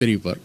தெரிவிப்பார்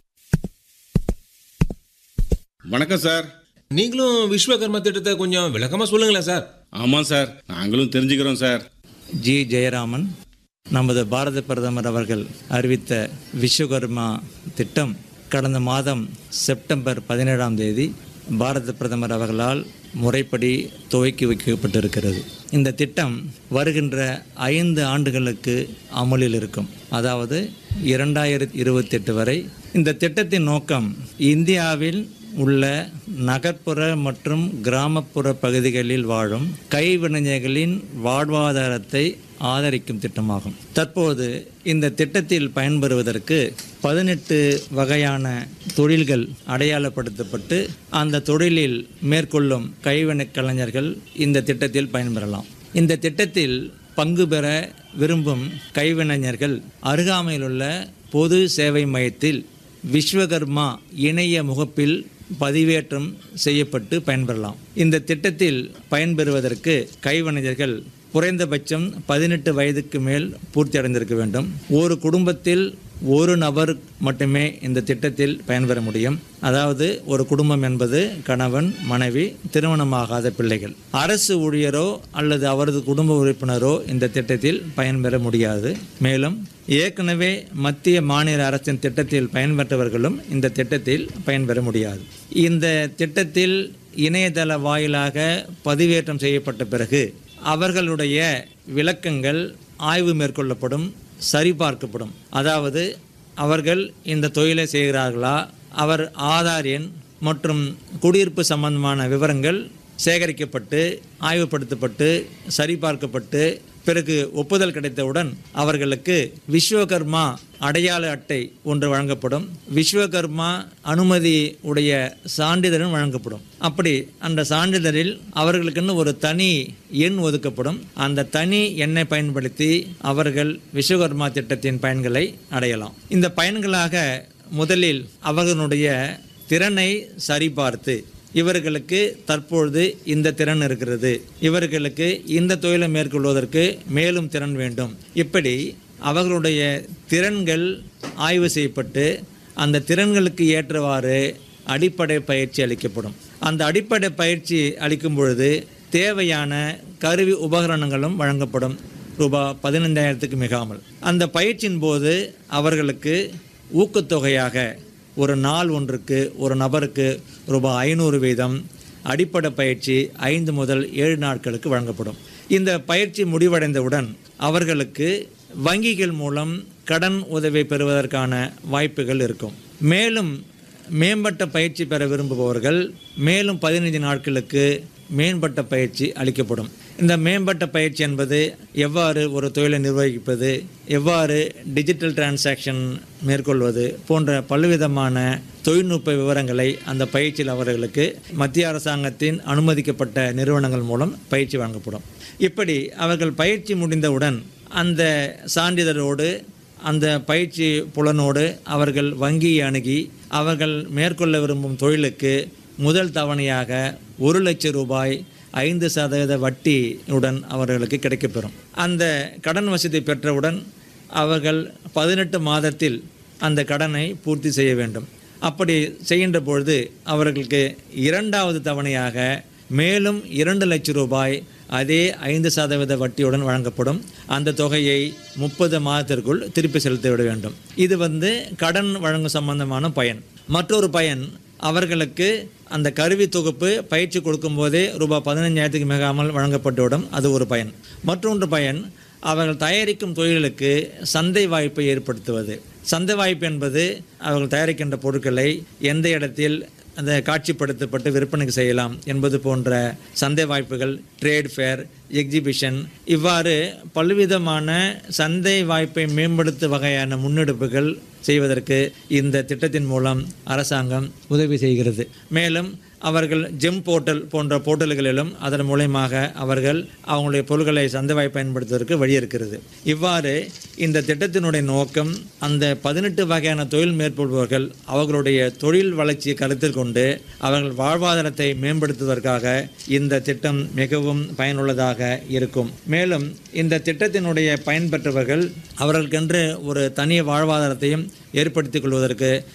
வணக்கம் சார் நீங்களும் விஸ்வகர்மா திட்டத்தை கொஞ்சம் விளக்கமா சொல்லுங்களேன் சார் ஆமாம் சார் நாங்களும் தெரிஞ்சுக்கிறோம் சார் ஜி ஜெயராமன் நமது பாரத பிரதமர் அவர்கள் அறிவித்த விஸ்வகர்மா திட்டம் கடந்த மாதம் செப்டம்பர் பதினேழாம் தேதி பாரத பிரதமர் அவர்களால் முறைப்படி துவக்கி வைக்கப்பட்டிருக்கிறது இந்த திட்டம் வருகின்ற ஐந்து ஆண்டுகளுக்கு அமலில் இருக்கும் அதாவது இரண்டாயிரத்தி இருபத்தெட்டு வரை இந்த திட்டத்தின் நோக்கம் இந்தியாவில் உள்ள நகர்ப்புற மற்றும் கிராமப்புற பகுதிகளில் வாழும் கைவினைஞர்களின் வாழ்வாதாரத்தை ஆதரிக்கும் திட்டமாகும் தற்போது இந்த திட்டத்தில் பயன்பெறுவதற்கு பதினெட்டு வகையான தொழில்கள் அடையாளப்படுத்தப்பட்டு அந்த தொழிலில் மேற்கொள்ளும் கைவினைக் கலைஞர்கள் இந்த திட்டத்தில் பயன்பெறலாம் இந்த திட்டத்தில் பங்கு பெற விரும்பும் கைவினைஞர்கள் அருகாமையிலுள்ள பொது சேவை மையத்தில் விஸ்வகர்மா இணைய முகப்பில் பதிவேற்றம் செய்யப்பட்டு பயன்பெறலாம் இந்த திட்டத்தில் பயன்பெறுவதற்கு கைவினைஞர்கள் குறைந்தபட்சம் பதினெட்டு வயதுக்கு மேல் பூர்த்தி அடைந்திருக்க வேண்டும் ஒரு குடும்பத்தில் ஒரு நபர் மட்டுமே இந்த திட்டத்தில் பயன்பெற முடியும் அதாவது ஒரு குடும்பம் என்பது கணவன் மனைவி திருமணமாகாத பிள்ளைகள் அரசு ஊழியரோ அல்லது அவரது குடும்ப உறுப்பினரோ இந்த திட்டத்தில் பயன்பெற முடியாது மேலும் ஏற்கனவே மத்திய மாநில அரசின் திட்டத்தில் பயன்பெற்றவர்களும் இந்த திட்டத்தில் பயன்பெற முடியாது இந்த திட்டத்தில் இணையதள வாயிலாக பதிவேற்றம் செய்யப்பட்ட பிறகு அவர்களுடைய விளக்கங்கள் ஆய்வு மேற்கொள்ளப்படும் சரிபார்க்கப்படும் அதாவது அவர்கள் இந்த தொழிலை செய்கிறார்களா அவர் ஆதார் எண் மற்றும் குடியிருப்பு சம்பந்தமான விவரங்கள் சேகரிக்கப்பட்டு ஆய்வுபடுத்தப்பட்டு சரிபார்க்கப்பட்டு பிறகு ஒப்புதல் கிடைத்தவுடன் அவர்களுக்கு விஸ்வகர்மா அடையாள அட்டை ஒன்று வழங்கப்படும் விஸ்வகர்மா அனுமதி உடைய சான்றிதழும் வழங்கப்படும் அப்படி அந்த சான்றிதழில் அவர்களுக்குன்னு ஒரு தனி எண் ஒதுக்கப்படும் அந்த தனி எண்ணை பயன்படுத்தி அவர்கள் விஸ்வகர்மா திட்டத்தின் பயன்களை அடையலாம் இந்த பயன்களாக முதலில் அவர்களுடைய திறனை சரிபார்த்து இவர்களுக்கு தற்பொழுது இந்த திறன் இருக்கிறது இவர்களுக்கு இந்த தொழிலை மேற்கொள்வதற்கு மேலும் திறன் வேண்டும் இப்படி அவர்களுடைய திறன்கள் ஆய்வு செய்யப்பட்டு அந்த திறன்களுக்கு ஏற்றவாறு அடிப்படை பயிற்சி அளிக்கப்படும் அந்த அடிப்படை பயிற்சி அளிக்கும் பொழுது தேவையான கருவி உபகரணங்களும் வழங்கப்படும் ரூபாய் பதினைந்தாயிரத்துக்கு மிகாமல் அந்த பயிற்சியின் போது அவர்களுக்கு ஊக்கத்தொகையாக ஒரு நாள் ஒன்றுக்கு ஒரு நபருக்கு ரூபாய் ஐநூறு வீதம் அடிப்படை பயிற்சி ஐந்து முதல் ஏழு நாட்களுக்கு வழங்கப்படும் இந்த பயிற்சி முடிவடைந்தவுடன் அவர்களுக்கு வங்கிகள் மூலம் கடன் உதவி பெறுவதற்கான வாய்ப்புகள் இருக்கும் மேலும் மேம்பட்ட பயிற்சி பெற விரும்புபவர்கள் மேலும் பதினைந்து நாட்களுக்கு மேம்பட்ட பயிற்சி அளிக்கப்படும் இந்த மேம்பட்ட பயிற்சி என்பது எவ்வாறு ஒரு தொழிலை நிர்வகிப்பது எவ்வாறு டிஜிட்டல் டிரான்சாக்ஷன் மேற்கொள்வது போன்ற பல்விதமான தொழில்நுட்ப விவரங்களை அந்த பயிற்சியில் அவர்களுக்கு மத்திய அரசாங்கத்தின் அனுமதிக்கப்பட்ட நிறுவனங்கள் மூலம் பயிற்சி வழங்கப்படும் இப்படி அவர்கள் பயிற்சி முடிந்தவுடன் அந்த சான்றிதழோடு அந்த பயிற்சி புலனோடு அவர்கள் வங்கியை அணுகி அவர்கள் மேற்கொள்ள விரும்பும் தொழிலுக்கு முதல் தவணையாக ஒரு லட்சம் ரூபாய் ஐந்து சதவீத வட்டியுடன் அவர்களுக்கு கிடைக்கப்பெறும் அந்த கடன் வசதி பெற்றவுடன் அவர்கள் பதினெட்டு மாதத்தில் அந்த கடனை பூர்த்தி செய்ய வேண்டும் அப்படி செய்கின்ற பொழுது அவர்களுக்கு இரண்டாவது தவணையாக மேலும் இரண்டு லட்சம் ரூபாய் அதே ஐந்து சதவீத வட்டியுடன் வழங்கப்படும் அந்த தொகையை முப்பது மாதத்திற்குள் திருப்பி செலுத்திவிட வேண்டும் இது வந்து கடன் வழங்கும் சம்பந்தமான பயன் மற்றொரு பயன் அவர்களுக்கு அந்த கருவி தொகுப்பு பயிற்சி கொடுக்கும்போதே ரூபாய் பதினஞ்சாயிரத்துக்கு மிகாமல் வழங்கப்பட்டுவிடும் அது ஒரு பயன் மற்றொன்று பயன் அவர்கள் தயாரிக்கும் தொழில்களுக்கு சந்தை வாய்ப்பை ஏற்படுத்துவது சந்தை வாய்ப்பு என்பது அவர்கள் தயாரிக்கின்ற பொருட்களை எந்த இடத்தில் அந்த காட்சிப்படுத்தப்பட்டு விற்பனைக்கு செய்யலாம் என்பது போன்ற சந்தை வாய்ப்புகள் ட்ரேட் ஃபேர் எக்ஸிபிஷன் இவ்வாறு பல்விதமான சந்தை வாய்ப்பை மேம்படுத்தும் வகையான முன்னெடுப்புகள் செய்வதற்கு இந்த திட்டத்தின் மூலம் அரசாங்கம் உதவி செய்கிறது மேலும் அவர்கள் ஜெம் போர்ட்டல் போன்ற போர்ட்டல்களிலும் அதன் மூலயமாக அவர்கள் அவங்களுடைய பொருட்களை சந்தைவாய் பயன்படுத்துவதற்கு வழி இருக்கிறது இவ்வாறு இந்த திட்டத்தினுடைய நோக்கம் அந்த பதினெட்டு வகையான தொழில் மேற்கொள்பவர்கள் அவர்களுடைய தொழில் வளர்ச்சியை கருத்தில் கொண்டு அவர்கள் வாழ்வாதாரத்தை மேம்படுத்துவதற்காக இந்த திட்டம் மிகவும் பயனுள்ளதாக இருக்கும் மேலும் இந்த திட்டத்தினுடைய பயன்பெற்றவர்கள் அவர்களுக்கென்று ஒரு தனி வாழ்வாதாரத்தையும் ஏற்படுத்திக் கொள்வதற்கு